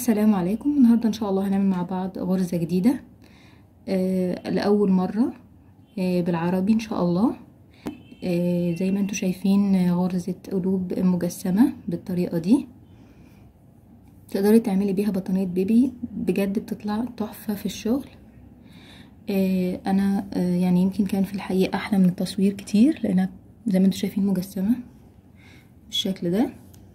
السلام عليكم النهاردة ان شاء الله هنعمل مع بعض غرزة جديدة آه لأول مرة آه بالعربي ان شاء الله آه زي ما انتوا شايفين غرزة قلوب مجسمة بالطريقة دي تقدري تعملي بيها بطانية بيبي بجد بتطلع تحفة في الشغل آه انا آه يعني يمكن كان في الحقيقة احلى من التصوير كتير لانها زي ما انتوا شايفين مجسمة بالشكل ده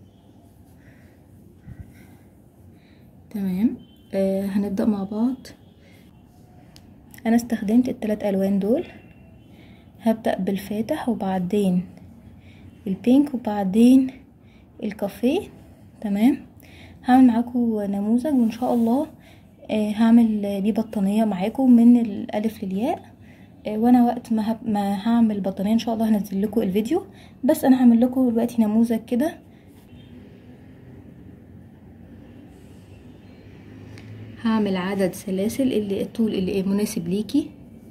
تمام آه هنبدأ مع بعض انا استخدمت التلات الوان دول هبدأ بالفاتح وبعدين البينك وبعدين الكافيه تمام هعمل معاكم نموذج وان شاء الله آه هعمل بيه بطانية معاكم من الالف للياء آه وانا وقت ما, هب... ما هعمل بطانية ان شاء الله هنزل لكم الفيديو بس انا هعمل لكم دلوقتي نموذج كده هعمل عدد سلاسل اللي الطول اللي مناسب ليكي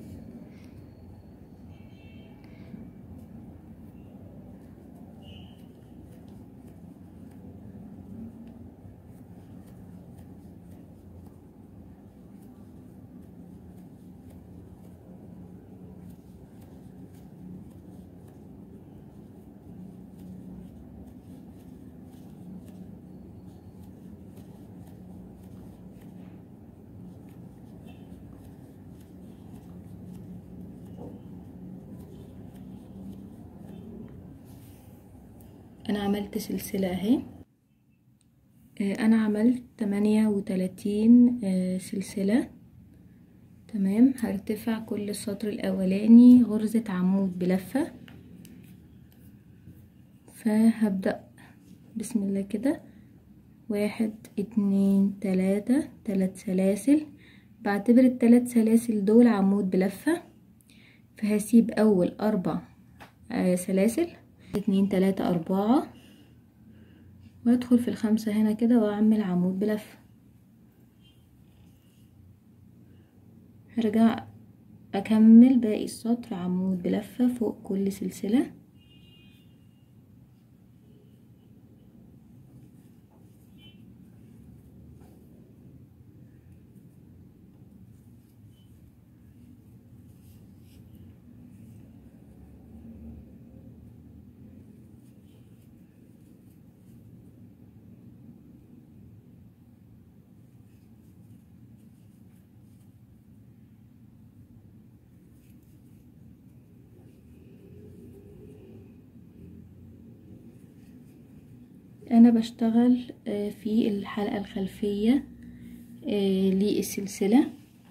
انا عملت سلسلة اهي انا عملت تمانية وتلاتين سلسلة تمام هرتفع كل السطر الاولاني غرزة عمود بلفة فهبدأ بسم الله كده واحد اتنين تلاتة تلات سلاسل بعتبر التلات سلاسل دول عمود بلفة فهسيب اول اربع سلاسل اتنين تلاتة اربعة وادخل في الخمسة هنا كده واعمل عمود بلفة هرجع اكمل باقي السطر عمود بلفة فوق كل سلسلة انا بشتغل في الحلقة الخلفية للسلسلة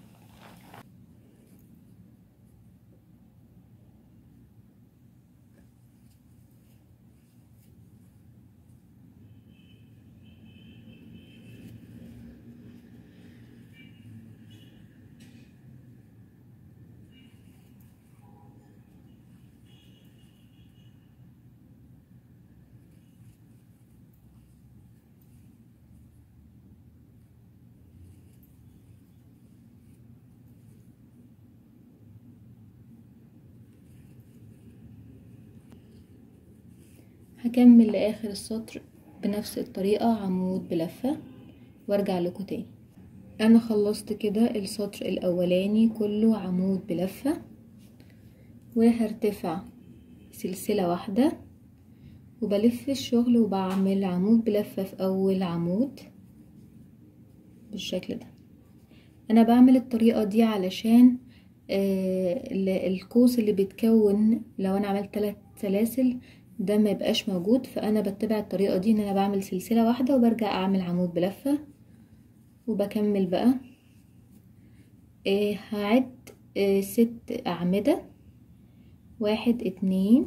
هكمل لاخر السطر بنفس الطريقة عمود بلفة وارجع لكم تاني انا خلصت كده السطر الاولاني كله عمود بلفة وهرتفع سلسلة واحدة وبلف الشغل وبعمل عمود بلفة في اول عمود بالشكل ده انا بعمل الطريقة دي علشان آه القوس اللي بيتكون لو انا عملت ثلاث سلاسل ده ما يبقاش موجود فانا بتبع الطريقه دي ان انا بعمل سلسله واحده وبرجع اعمل عمود بلفه وبكمل بقى إيه هعد إيه ست اعمده واحد اتنين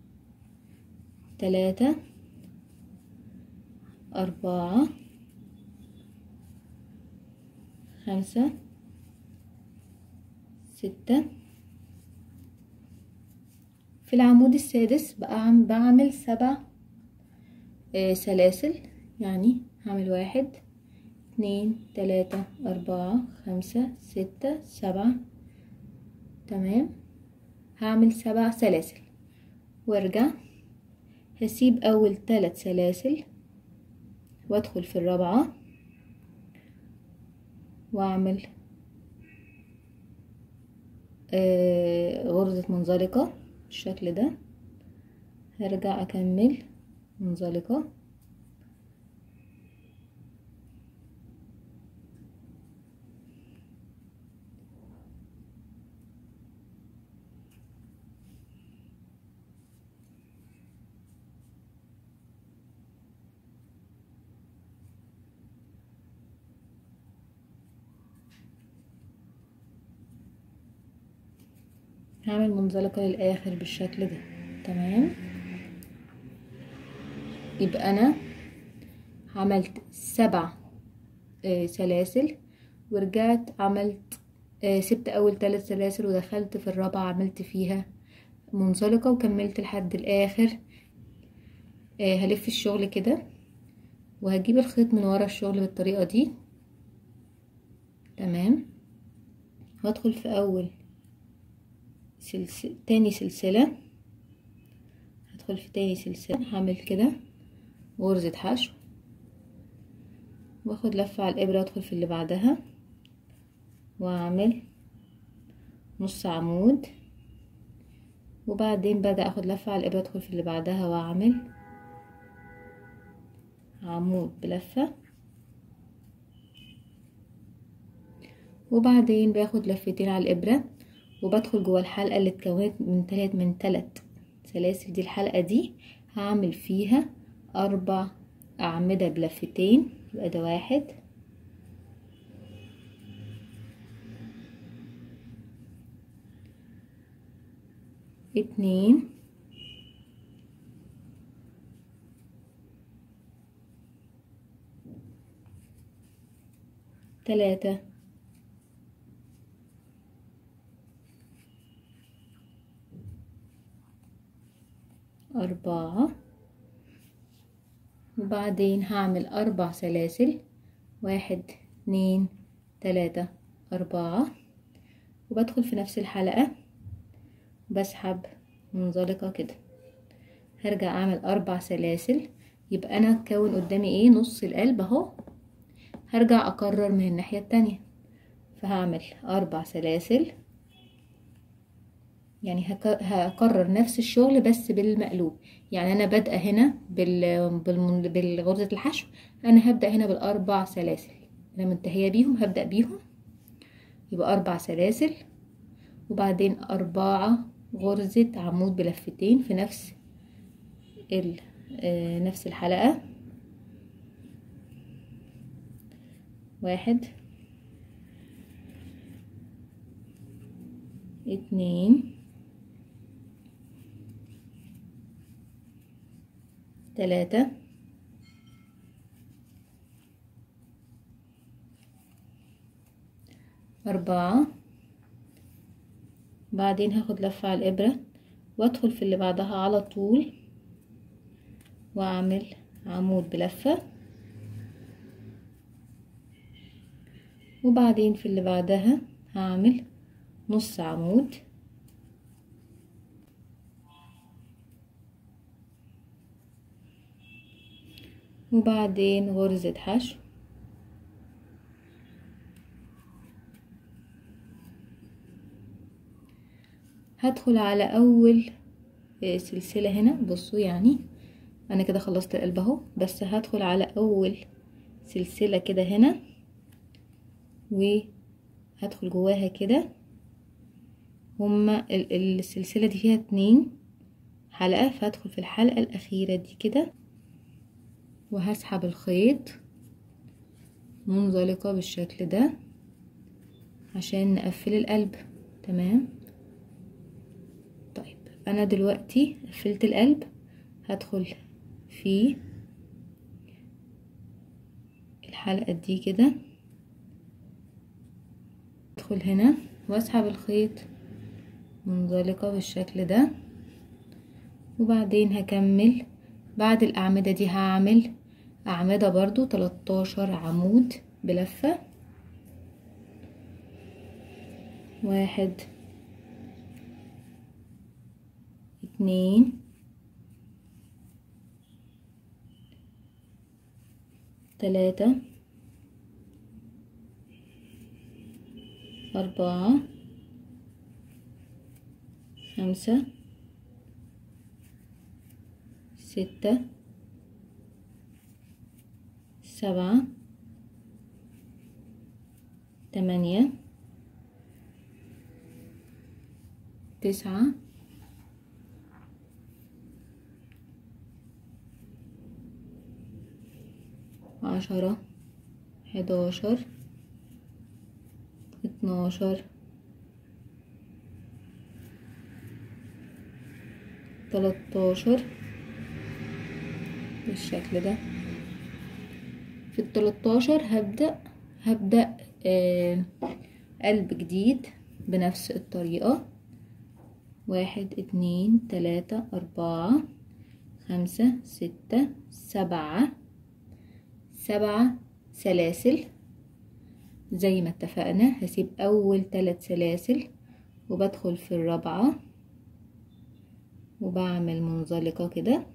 تلاته اربعه خمسه سته في العمود السادس بقى بعمل سبع آه سلاسل يعني هعمل واحد اتنين تلاتة اربعة خمسة ستة سبعة تمام هعمل سبع سلاسل وارجع هسيب اول ثلاث سلاسل وادخل في الرابعة واعمل آه غرزة منزلقة بالشكل ده هرجع اكمل منزلقة هعمل منزلقة للآخر بالشكل ده تمام يبقى أنا عملت سبع آه سلاسل ورجعت عملت آه سبت أول ثلاث سلاسل ودخلت في الرابعة عملت فيها منزلقة وكملت لحد الآخر آه هلف الشغل كده وهجيب الخيط من ورا الشغل بالطريقة دي تمام وادخل في أول سلسلة تاني سلسلة هدخل في تاني سلسلة هعمل كده غرزة حشو واخد لفة على الإبرة ادخل في اللي بعدها واعمل نص عمود وبعدين بدأ اخد لفة على الإبرة ادخل في اللي بعدها واعمل عمود بلفة وبعدين باخد لفتين على الإبرة وبدخل جوه الحلقة اللي اتكونت من تلات من تلات سلاسل دي الحلقة دي هعمل فيها أربع أعمدة بلفتين يبقى ده واحد اتنين تلاتة أربعة وبعدين هعمل أربع سلاسل واحد اتنين تلاتة أربعة وبدخل في نفس الحلقة بسحب منزلقة كده هرجع أعمل أربع سلاسل يبقى أنا كون قدامي ايه نص القلب اهو هرجع أكرر من الناحية التانية فهعمل أربع سلاسل يعني هكرر نفس الشغل بس بالمقلوب يعني انا بادئه هنا بال... بالمن... بالغرزه الحشو انا هبدا هنا بالاربع سلاسل انا منتهيه بيهم هبدا بيهم يبقى اربع سلاسل وبعدين اربعه غرزه عمود بلفتين في نفس ال... آه نفس الحلقه واحد اتنين تلاتة أربعة بعدين هاخد لفة على الإبرة وادخل في اللي بعدها على طول واعمل عمود بلفة وبعدين في اللي بعدها هعمل نص عمود وبعدين غرزة حشو هدخل على اول سلسلة هنا بصوا يعني انا كده خلصت القلب اهو بس هدخل على اول سلسلة كده هنا وهدخل جواها كده هما السلسلة دي فيها اتنين حلقة فهدخل في الحلقة الأخيرة دي كده وهسحب الخيط منزلقة بالشكل ده عشان نقفل القلب تمام طيب انا دلوقتي قفلت القلب هدخل في الحلقة دي كده ادخل هنا واسحب الخيط منزلقة بالشكل ده وبعدين هكمل بعد الأعمدة دي هعمل أعمدة برضو 13 عمود بلفة واحد اتنين تلاتة أربعة خمسة ستة سبعة تمانية تسعة عشرة حداشر اتناشر تلاتاشر بالشكل ده في التلاتاشر هبدأ هبدأ آه قلب جديد بنفس الطريقة واحد اتنين تلاتة أربعة خمسة ستة سبعة سبعة سلاسل زي ما اتفقنا هسيب أول تلات سلاسل وبدخل في الرابعة وبعمل منزلقة كده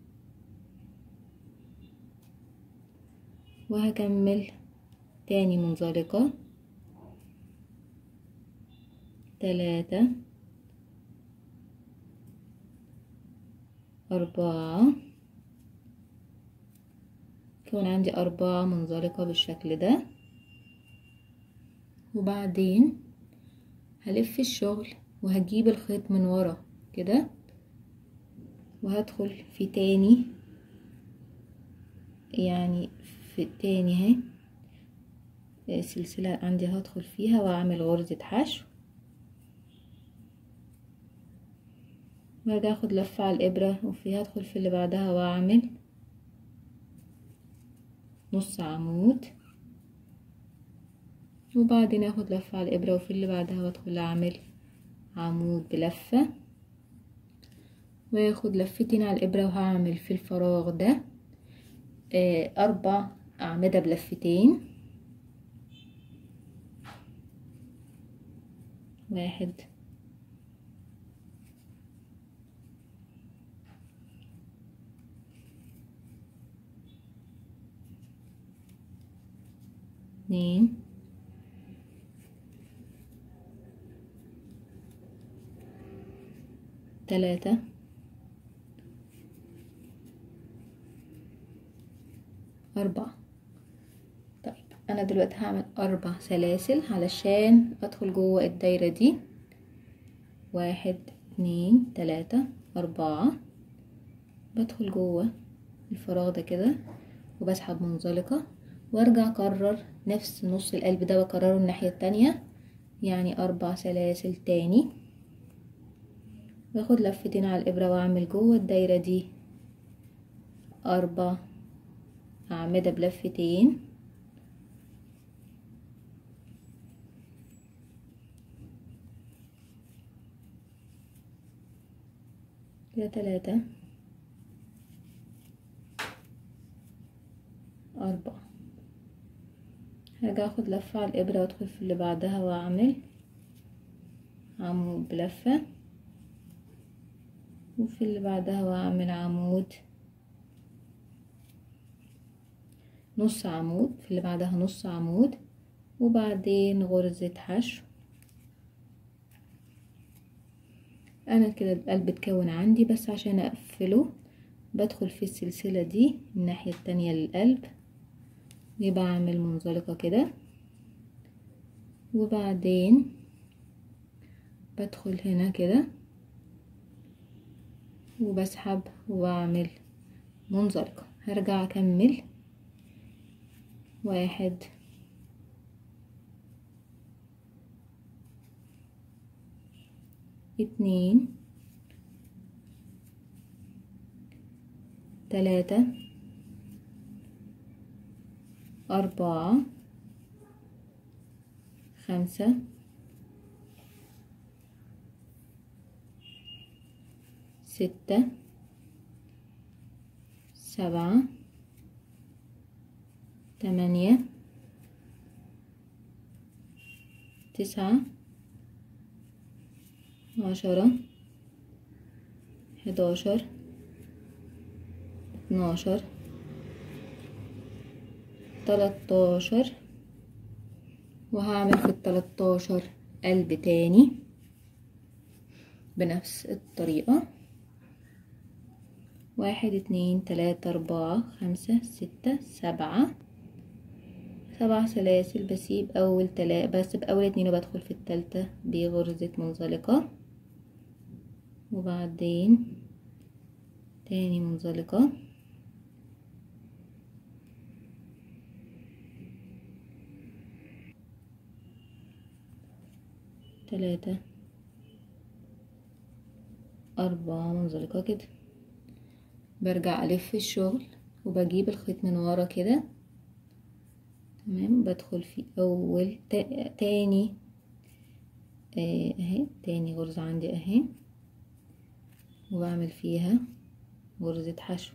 وهكمل تاني منزلقة تلاتة أربعة يكون عندي أربعة منزلقة بالشكل ده وبعدين هلف الشغل وهجيب الخيط من ورا كده وهدخل في تاني يعني في التاني اهي سلسلة عندي هدخل فيها واعمل غرزة حشو وارجع اخد لفة على الابرة وفيها هدخل في اللي بعدها واعمل نص عمود وبعدين اخد لفة على الابرة وفي اللي بعدها وادخل اعمل عمود بلفة واخد لفتين على الابرة وهعمل في الفراغ ده اربع اعمدة بلفتين واحد اتنين تلاتة أربعة طيب أنا دلوقتي هعمل أربع سلاسل علشان أدخل جوه الدايرة دي واحد اتنين تلاتة أربعة بدخل جوه الفراغ ده كده وبسحب منزلقة وارجع اكرر نفس نص القلب ده بكرره الناحية التانية يعني أربع سلاسل تاني باخد لفتين على الإبرة وأعمل جوه الدايرة دي أربع أعمدة بلفتين كده تلاتة أربعة هرجع اخد لفة على الإبرة وادخل في اللي بعدها وأعمل عمود بلفة وفي اللي بعدها وأعمل عمود نص عمود في اللي بعدها نص عمود وبعدين غرزة حشو انا كده القلب اتكون عندي بس عشان اقفله بدخل في السلسلة دي الناحية التانية للقلب وبعمل منزلقة كده وبعدين بدخل هنا كده وبسحب وبعمل منزلقة هرجع اكمل واحد اتنين تلاتة أربعة خمسة ستة سبعة تمانية تسعة عشرة حداشر اتناشر تلاتاشر وهعمل في التلاتاشر قلب تاني بنفس الطريقة واحد اتنين تلاتة اربعة خمسة ستة سبعة سبع سلاسل بسيب اول تلا بسيب اول اتنين وبدخل في التالتة بغرزة منزلقة وبعدين تاني منزلقة تلاتة أربعة منزلقة كده برجع ألف الشغل وبجيب الخيط من ورا كده تمام بدخل في أول تاني آه، اهي تاني غرزة عندي اهي وبعمل فيها غرزة حشو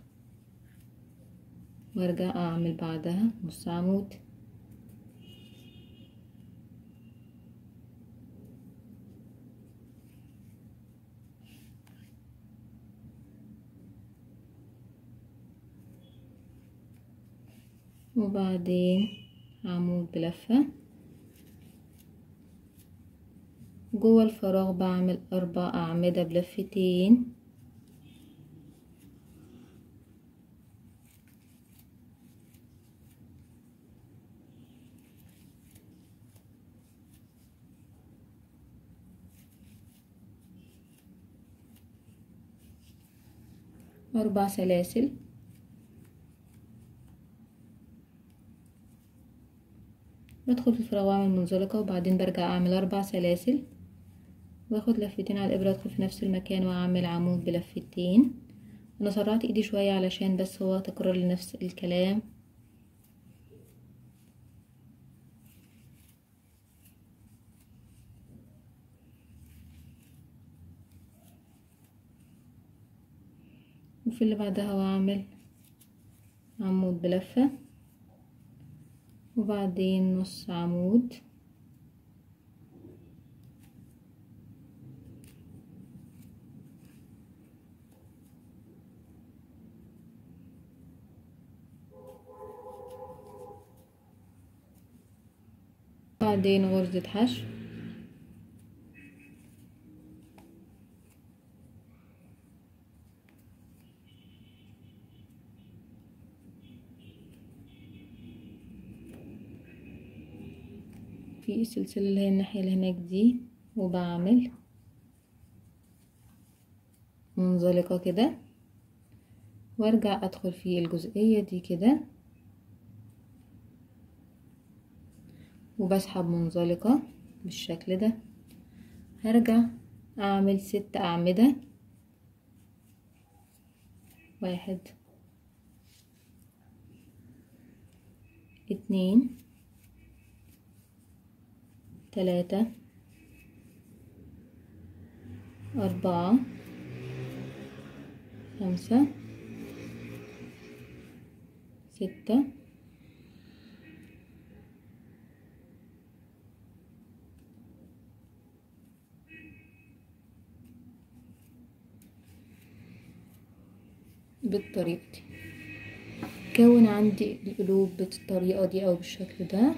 وارجع اعمل بعدها نص عمود وبعدين عمود بلفة جوه الفراغ بعمل اربع اعمدة بلفتين اربع سلاسل بدخل في الفراغ واعمل منزلقة وبعدين برجع اعمل اربع سلاسل واخد لفتين على الابرة ادخل في نفس المكان واعمل عمود بلفتين انا سرعت ايدي شوية علشان بس هو تكرار لنفس الكلام وفي اللي بعدها واعمل عمود بلفة وبعدين نص عمود بعدين غرزة حشو في السلسلة اللي هي الناحية اللي هناك دي وبعمل منزلقة كده وارجع ادخل في الجزئية دي كده وبسحب منزلقة بالشكل ده هرجع اعمل ست اعمدة واحد اتنين تلاتة أربعة خمسة ستة بالطريقة دي كون عندي القلوب بالطريقة دي أو بالشكل ده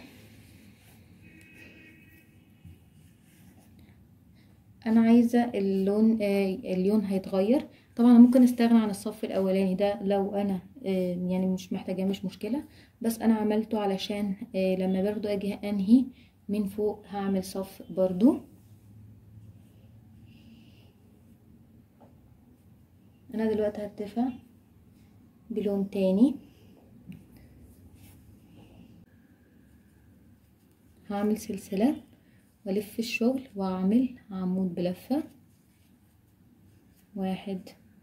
انا عايزه اللون آه اللون هيتغير طبعا ممكن استغنى عن الصف الاولاني ده لو انا آه يعني مش محتاجاه مش مشكله بس انا عملته علشان آه لما برضو اجي انهي من فوق هعمل صف برضو انا دلوقتي هرتفع بلون تاني هعمل سلسله والف الشغل واعمل عمود بلفة واحد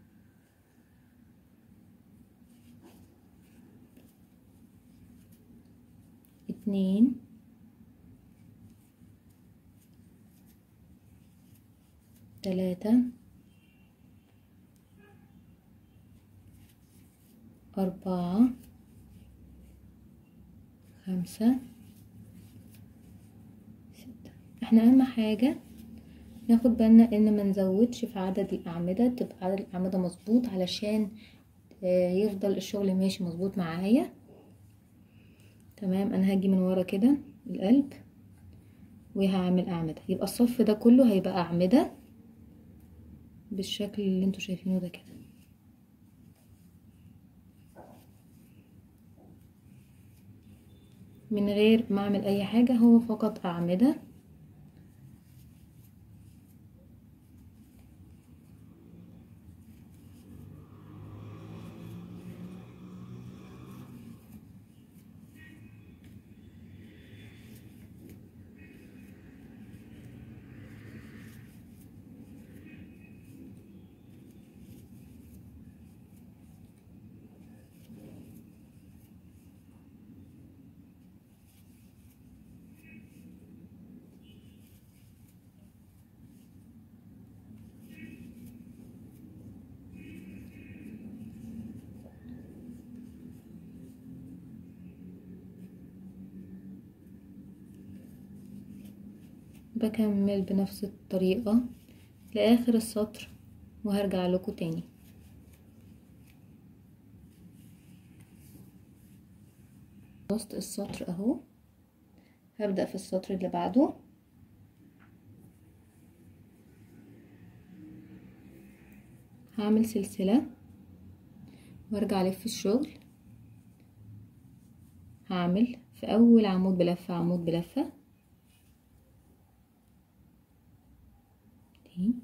اتنين تلاتة أربعة خمسة احنا اهم حاجة ناخد بالنا ان ما نزودش في عدد الاعمدة تبقى عدد الاعمدة مظبوط علشان يفضل الشغل ماشي مظبوط معايا تمام انا هاجي من ورا كده القلب وهعمل اعمدة يبقى الصف ده كله هيبقى اعمدة بالشكل اللي انتوا شايفينه ده كده من غير ما اعمل اي حاجة هو فقط اعمدة بكمل بنفس الطريقة لآخر السطر وهرجع لكم تاني خلصت السطر اهو هبدأ في السطر اللي بعده هعمل سلسلة وارجع الف الشغل هعمل في اول عمود بلفة عمود بلفة اتنين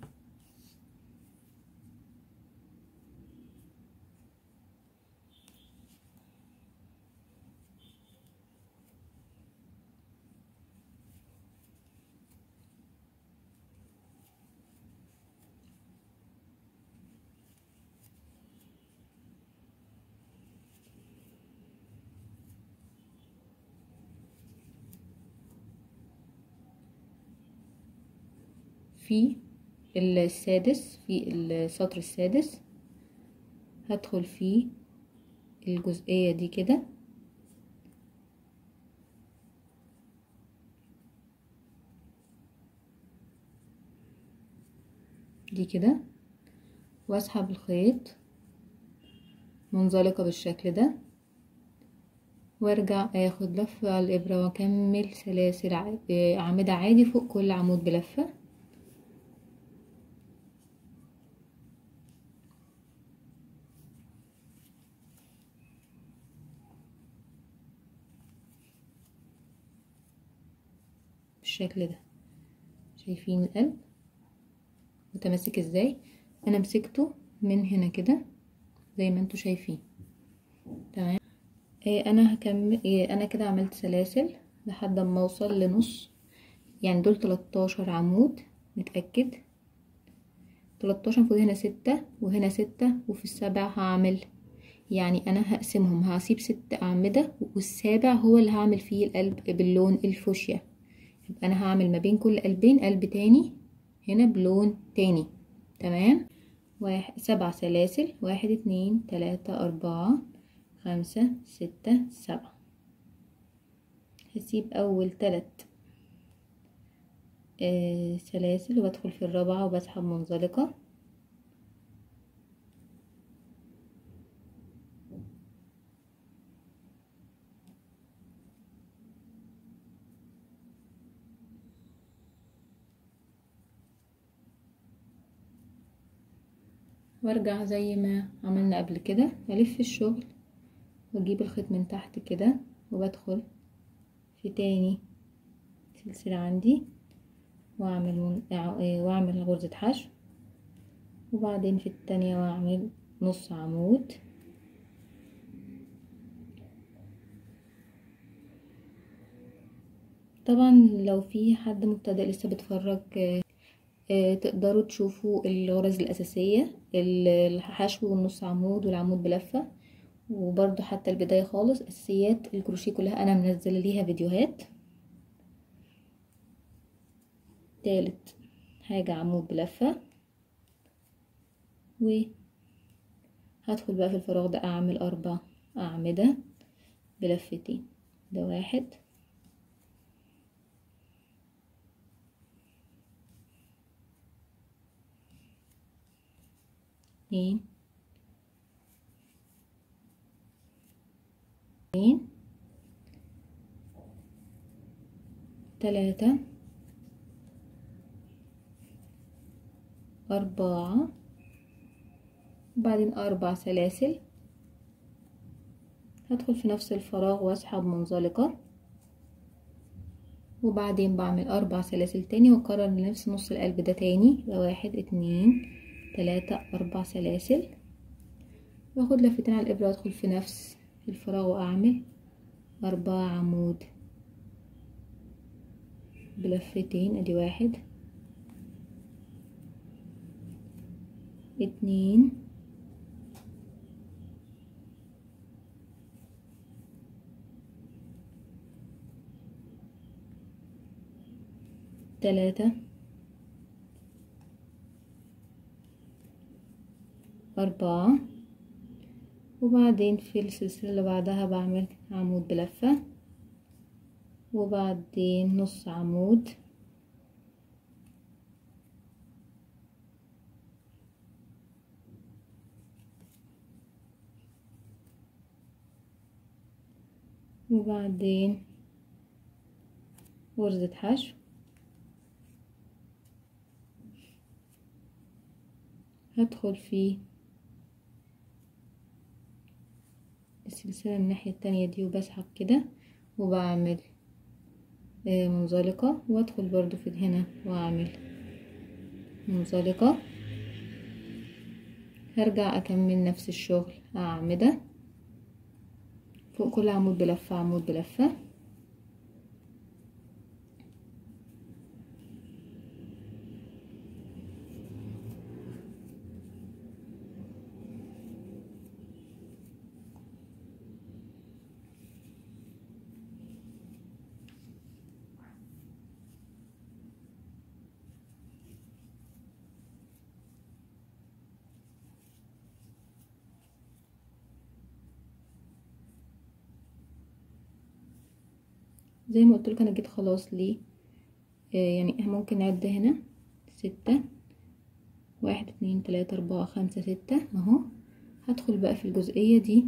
في السادس في السطر السادس هدخل في الجزئية دي كده دي كده واسحب الخيط منزلقة بالشكل ده وارجع اخد لفة على الابرة واكمل سلاسل اعمدة عادي فوق كل عمود بلفة بالشكل ده شايفين القلب متماسك ازاي انا مسكته من هنا كده زي ما انتوا شايفين تمام إيه انا هكمل إيه انا كده عملت سلاسل لحد ما اوصل لنص يعني دول 13 عمود نتاكد 13 المفروض هنا ستة وهنا ستة وفي السابع هعمل يعني انا هقسمهم هسيب ست اعمدة والسابع هو اللي هعمل فيه القلب باللون الفوشيا يبقى انا هعمل ما بين كل قلبين قلب تاني هنا بلون تاني تمام واحد سبع سلاسل واحد اتنين تلاتة اربعة خمسة ستة سبعة هسيب اول تلات آه سلاسل وبدخل في الرابعة وبسحب منزلقة وارجع زي ما عملنا قبل كده الف الشغل واجيب الخيط من تحت كده وبدخل في تاني سلسلة عندي واعمل من... واعمل غرزة حشو وبعدين في التانية واعمل نص عمود طبعا لو في حد مبتدئ لسه بيتفرج تقدروا تشوفوا الغرز الأساسية الحشو والنص عمود والعمود بلفة وبرضو حتى البداية خالص أساسيات الكروشيه كلها أنا منزلة ليها فيديوهات تالت حاجة عمود بلفة وهدخل بقى في الفراغ ده أعمل أربع أعمدة بلفتين ده واحد اتنين اتنين تلاتة أربعة وبعدين أربع سلاسل هدخل في نفس الفراغ واسحب منزلقة وبعدين بعمل أربع سلاسل تاني وأكرر نفس نص القلب ده تاني يبقى واحد اتنين تلاتة أربع سلاسل واخد لفتين على الإبرة وأدخل في نفس الفراغ وأعمل أربعة عمود بلفتين ادي واحد اتنين تلاتة أربعة وبعدين في السلسلة اللي بعدها بعمل عمود بلفة وبعدين نص عمود وبعدين غرزة حشو هدخل في السلسلة من الناحية التانية دي وبسحب كده وبعمل منزلقة وادخل برضو في هنا واعمل منزلقة هرجع اكمل نفس الشغل اعمدة فوق كل عمود بلفة عمود بلفة زي ما قلت لك انا جيت خلاص ليه آه يعني ممكن نعد هنا ستة واحد اتنين تلاتة اربعة خمسة ستة اهو هدخل بقى في الجزئية دي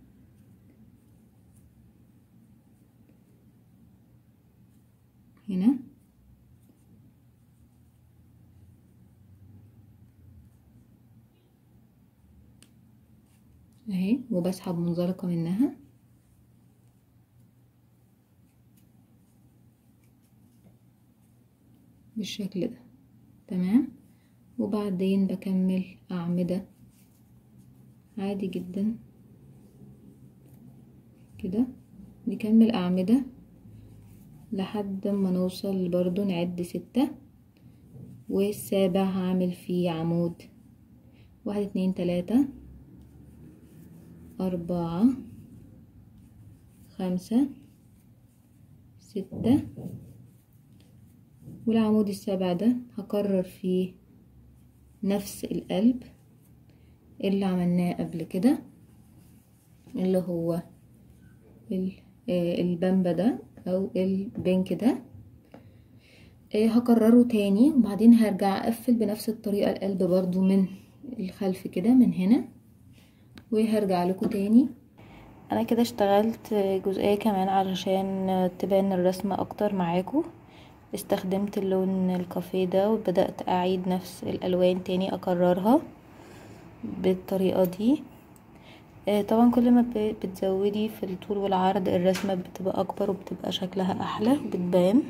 هنا اهي وبسحب منزلقة منها بالشكل ده تمام وبعدين بكمل أعمدة عادي جدا كده نكمل أعمدة لحد ما نوصل برضو نعد ستة والسابع هعمل فيه عمود واحد اتنين تلاتة أربعة خمسة ستة والعمود السابع ده هكرر فيه نفس القلب اللي عملناه قبل كده اللي هو البامبا ده او البنك ده هكرره تاني وبعدين هرجع اقفل بنفس الطريقة القلب برضو من الخلف كده من هنا وهرجع لكم تاني انا كده اشتغلت جزئية كمان علشان تبان الرسمة اكتر معاكم استخدمت اللون الكافيه ده وبدأت اعيد نفس الالوان تاني اكررها بالطريقة دي طبعا كل ما بتزودي في الطول والعرض الرسمة بتبقى اكبر وبتبقى شكلها احلى وبتبان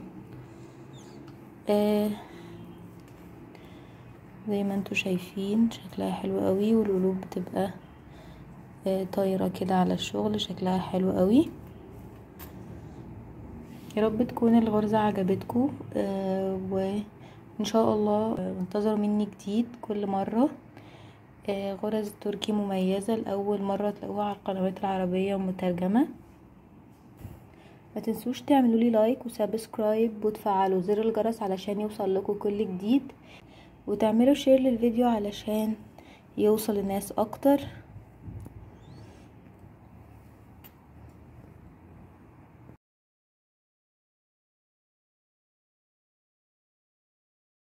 زي ما انتوا شايفين شكلها حلو قوي والقلوب بتبقى طايرة كده على الشغل شكلها حلو قوي يا رب تكون الغرزة عجبتكم آه وان شاء الله انتظروا مني جديد كل مرة آه غرز تركي مميزة لأول مرة تلاقوها على القنوات العربية ومترجمة ما تنسوش تعملوا لي لايك وسبسكرايب وتفعلوا زر الجرس علشان يوصل لكم كل جديد وتعملوا شير للفيديو علشان يوصل للناس اكتر